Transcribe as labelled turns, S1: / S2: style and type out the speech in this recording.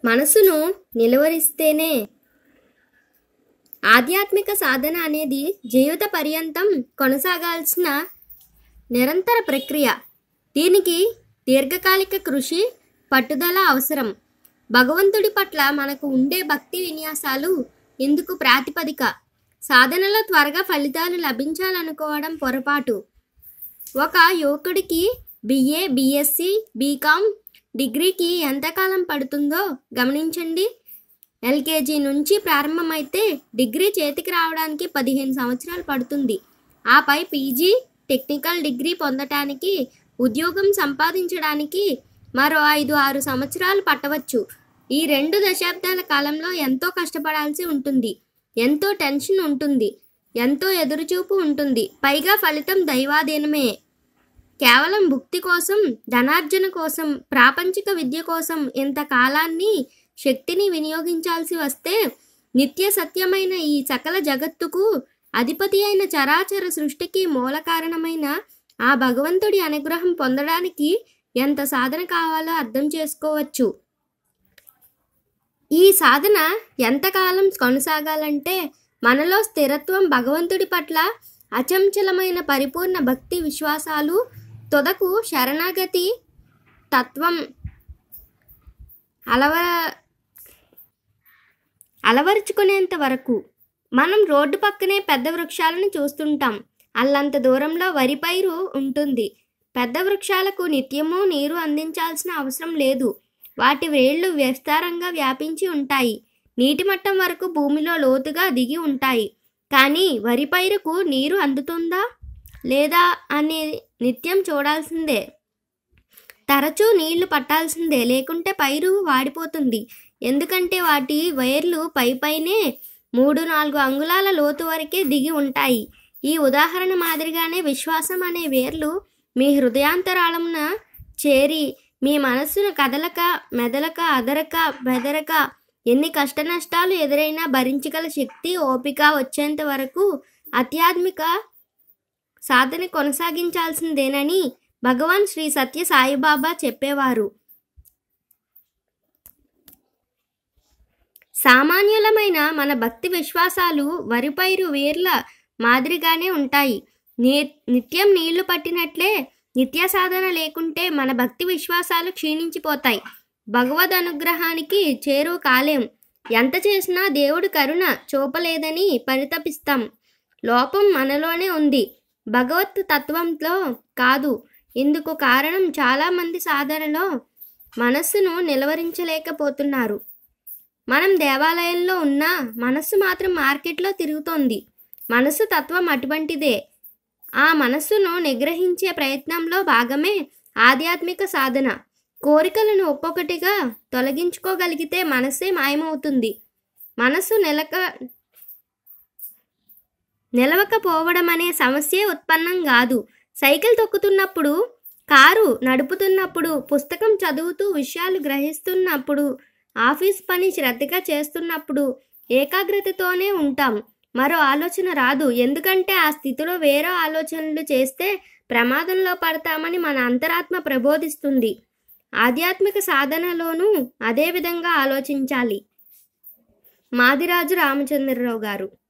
S1: మనసును నిలువరిస్తేనే ఆధ్యాత్మిక సాధన అనేది జీవిత పర్యంతం కొనసాగాల్సిన నిరంతర ప్రక్రియ దీనికి దీర్ఘకాలిక కృషి పట్టుదల అవసరం భగవంతుడి పట్ల మనకు ఉండే భక్తి విన్యాసాలు ఇందుకు ప్రాతిపదిక సాధనలో త్వరగా ఫలితాలు లభించాలనుకోవడం పొరపాటు ఒక యువకుడికి బిఏ బిఎస్సి బీకామ్ డిగ్రీకి ఎంతకాలం పడుతుందో గమనించండి ఎల్కేజీ నుంచి ప్రారంభమైతే డిగ్రీ చేతికి రావడానికి పదిహేను సంవత్సరాలు పడుతుంది ఆపై పీజీ టెక్నికల్ డిగ్రీ పొందటానికి ఉద్యోగం సంపాదించడానికి మరో ఐదు ఆరు సంవత్సరాలు పట్టవచ్చు ఈ రెండు దశాబ్దాల కాలంలో ఎంతో కష్టపడాల్సి ఉంటుంది ఎంతో టెన్షన్ ఉంటుంది ఎంతో ఎదురుచూపు ఉంటుంది పైగా ఫలితం దైవాధీనమే కేవలం భుక్తి కోసం ధనార్జన కోసం ప్రాపంచిక విద్య కోసం ఇంత కాలాన్ని శక్తిని వినియోగించాల్సి వస్తే నిత్య సత్యమైన ఈ సకల జగత్తుకు అధిపతి అయిన చరాచర సృష్టికి మూల కారణమైన ఆ భగవంతుడి అనుగ్రహం పొందడానికి ఎంత సాధన కావాలో అర్థం చేసుకోవచ్చు ఈ సాధన ఎంతకాలం కొనసాగాలంటే మనలో స్థిరత్వం భగవంతుడి పట్ల అచంచలమైన పరిపూర్ణ భక్తి విశ్వాసాలు తొదకు శరణాగతి తత్వం అలవ అలవరుచుకునేంత వరకు మనం రోడ్డు పక్కనే పెద్ద వృక్షాలను చూస్తుంటాం అల్లంత దూరంలో వరి పైరు ఉంటుంది పెద్ద వృక్షాలకు నిత్యము నీరు అందించాల్సిన అవసరం లేదు వాటి వేళ్ళు విస్తారంగా వ్యాపించి ఉంటాయి నీటి మట్టం వరకు భూమిలో లోతుగా దిగి ఉంటాయి కానీ వరి పైరుకు నీరు అందుతుందా లేదా అనే నిత్యం చూడాల్సిందే తరచూ నీళ్లు పట్టాల్సిందే లేకుంటే పైరు వాడిపోతుంది ఎందుకంటే వాటి వైర్లు పై పైనే మూడు నాలుగు అంగుళాల లోతు వరకే దిగి ఉంటాయి ఈ ఉదాహరణ మాదిరిగానే విశ్వాసం అనే వేర్లు మీ హృదయాంతరాళమున చేరి మీ మనస్సును కదలక మెదలక అదరక బెదరక ఎన్ని కష్ట నష్టాలు ఎదురైనా భరించగల శక్తి ఓపిక వచ్చేంత వరకు ఆధ్యాత్మిక సాధన కొనసాగించాల్సిందేనని భగవాన్ శ్రీ సత్య సాయిబాబా చెప్పేవారు సామాన్యులమైన మన భక్తి విశ్వాసాలు వరిపైరు వేర్ల మాదిరిగానే ఉంటాయి నీ నిత్యం నీళ్లు పట్టినట్లే నిత్య సాధన లేకుంటే మన భక్తి విశ్వాసాలు క్షీణించిపోతాయి భగవద్ అనుగ్రహానికి చేరువ కాలేం ఎంత చేసినా దేవుడు కరుణ చూపలేదని పరితపిస్తాం లోపం మనలోనే ఉంది భగవత్ తత్వంలో కాదు ఇందుకు కారణం చాలామంది సాధనలో మనస్సును నిలవరించలేకపోతున్నారు మనం దేవాలయంలో ఉన్నా మనస్సు మాత్రం మార్కెట్లో తిరుగుతోంది మనస్సు తత్వం అటువంటిదే ఆ మనస్సును నిగ్రహించే ప్రయత్నంలో భాగమే ఆధ్యాత్మిక సాధన కోరికలను ఒక్కొక్కటిగా తొలగించుకోగలిగితే మనస్సే మాయమవుతుంది మనస్సు నిలక నిలవకపోవడం అనే సమస్యే ఉత్పన్నం కాదు సైకిల్ తొక్కుతున్నప్పుడు కారు నడుపుతున్నప్పుడు పుస్తకం చదువుతూ విషయాలు గ్రహిస్తున్నప్పుడు ఆఫీస్ పని శ్రద్ధగా చేస్తున్నప్పుడు ఏకాగ్రతతోనే ఉంటాం మరో ఆలోచన రాదు ఎందుకంటే ఆ స్థితిలో వేరే ఆలోచనలు చేస్తే ప్రమాదంలో పడతామని మన అంతరాత్మ ప్రబోధిస్తుంది ఆధ్యాత్మిక సాధనలోనూ అదే విధంగా ఆలోచించాలి మాదిరాజు రామచంద్రరావు గారు